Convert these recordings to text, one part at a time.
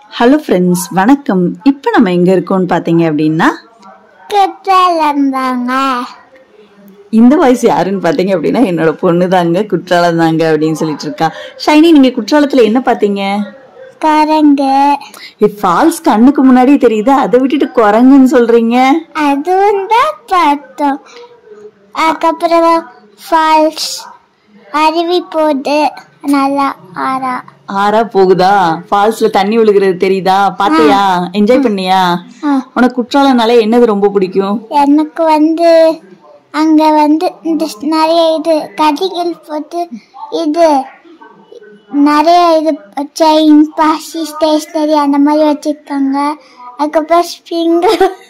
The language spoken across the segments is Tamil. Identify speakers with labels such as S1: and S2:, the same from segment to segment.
S1: ஹலோ ஃப்ரெண்ட்ஸ் வணக்கம் இப்போ நம்ம எங்கே இருக்கோம்னு பார்த்தீங்க அப்படின்னா
S2: குற்றால இருந்தாங்க
S1: இந்த வாய்ஸ் யாருன்னு பார்த்தீங்க அப்படின்னா என்னோட பொண்ணு தாங்க குற்றாலம் தாங்க அப்படின்னு சொல்லிட்டு இருக்கா ஷைனி நீங்கள் குற்றாலத்தில் என்ன பார்த்தீங்க
S2: குரங்கு
S1: ஃபால்ஸ் கண்ணுக்கு முன்னாடி தெரியுது அதை விட்டுட்டு குரங்குன்னு சொல்றீங்க
S2: அதுவும் தான் பார்த்தோம் அதுக்கப்புறம் ஃபால்ஸ் அருவி போகுது நல்லா ஆறா
S1: ஆறா போகுதா ஃபால்ஸ்ல தண்ணி விழுகிறது தெரியுதா பாத்தியா என்ஜாய் பண்ணியா
S2: ஆ.
S1: உனக்கு குற்றாலனால என்னது ரொம்ப பிடிக்கும்
S2: எனக்கு வந்து அங்க வந்து இந்த நிறைய இது கடிகள் போட்டு இது நிறைய இது செயின் பாசி ஸ்டேஷ்னரி அந்த மாதிரி வச்சிருக்காங்க அதுக்கப்புறம் ஸ்ப்ரிங்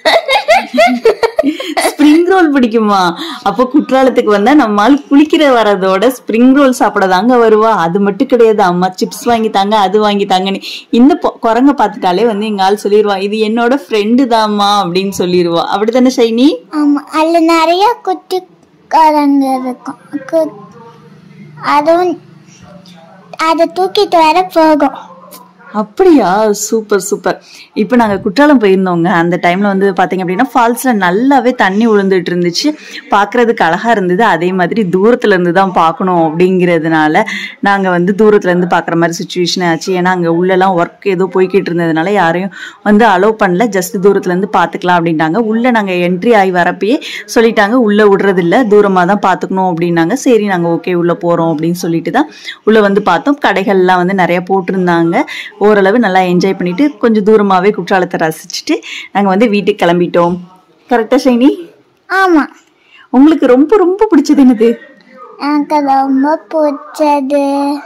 S1: ஸ்ப்ரிங் ரோல் பிடிக்குமா அப்போ குற்றாலத்துக்கு வந்தா நம்மால் குளிக்கிற வரதோட ஸ்ப்ரிங் ரோல் சாப்பிட தாங்க வருவா அது மட்டும் கிடையாது அம்மா சிப்ஸ் வாங்கி தாங்க அது வாங்கி தாங்கன்னு இந்த பொ- குரங்க பார்த்துட்டாலே வந்து எங்க ஆள் சொல்லிடுவா இது என்னோட ஃப்ரெண்டு தாம்மா அப்படின்னு சொல்லிடுவா அப்படித்தானே ஷைனி
S2: ஆமா அதுல நிறைய குட்டி குரங்கு இருக்கும் கு- அதுவும் அதை தூக்கிட்டு வர போகும்
S1: அப்படியா சூப்பர் சூப்பர் இப்போ நாங்கள் குற்றாலம் போயிருந்தோங்க அந்த டைமில் வந்து பார்த்தீங்க அப்படின்னா ஃபால்ஸில் நல்லாவே தண்ணி விழுந்துட்டு இருந்துச்சு பார்க்குறதுக்கு அழகாக இருந்தது அதே மாதிரி தூரத்துல இருந்து தான் பார்க்கணும் அப்படிங்கிறதுனால நாங்கள் வந்து தூரத்துல இருந்து பார்க்குற மாதிரி சுச்சுவேஷன் ஆச்சு ஏன்னா அங்கே உள்ளெல்லாம் ஒர்க் ஏதோ போய்கிட்டு இருந்ததுனால யாரையும் வந்து அலோவ் பண்ணல ஜஸ்ட் தூரத்துலேருந்து பார்த்துக்கலாம் அப்படின்ட்டாங்க உள்ளே நாங்கள் என்ட்ரி ஆகி வரப்பயே சொல்லிட்டாங்க உள்ளே விடுறதில்ல தூரமாக தான் பார்த்துக்கணும் அப்படின்னாங்க சரி நாங்கள் ஓகே உள்ளே போகிறோம் அப்படின்னு சொல்லிட்டு தான் உள்ளே வந்து பார்த்தோம் கடைகள்லாம் வந்து நிறைய போட்டிருந்தாங்க ஓரளவு நல்லா என்ஜாய் பண்ணிட்டு கொஞ்சம் தூரமாகவே குற்றாலத்தை ரசிச்சுட்டு நாங்கள் வந்து வீட்டுக்கு கிளம்பிட்டோம் கரெக்டாக ஷைனி
S2: ஆமா
S1: உங்களுக்கு ரொம்ப ரொம்ப பிடிச்சது என்னது
S2: எனக்கு ரொம்ப பிடிச்சது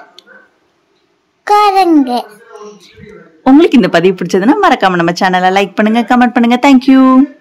S2: குரங்கு
S1: உங்களுக்கு இந்த பதிவு பிடிச்சதுன்னா மறக்காம நம்ம சேனலை லைக் பண்ணுங்க கமெண்ட் பண்ணுங்க தேங்க்யூ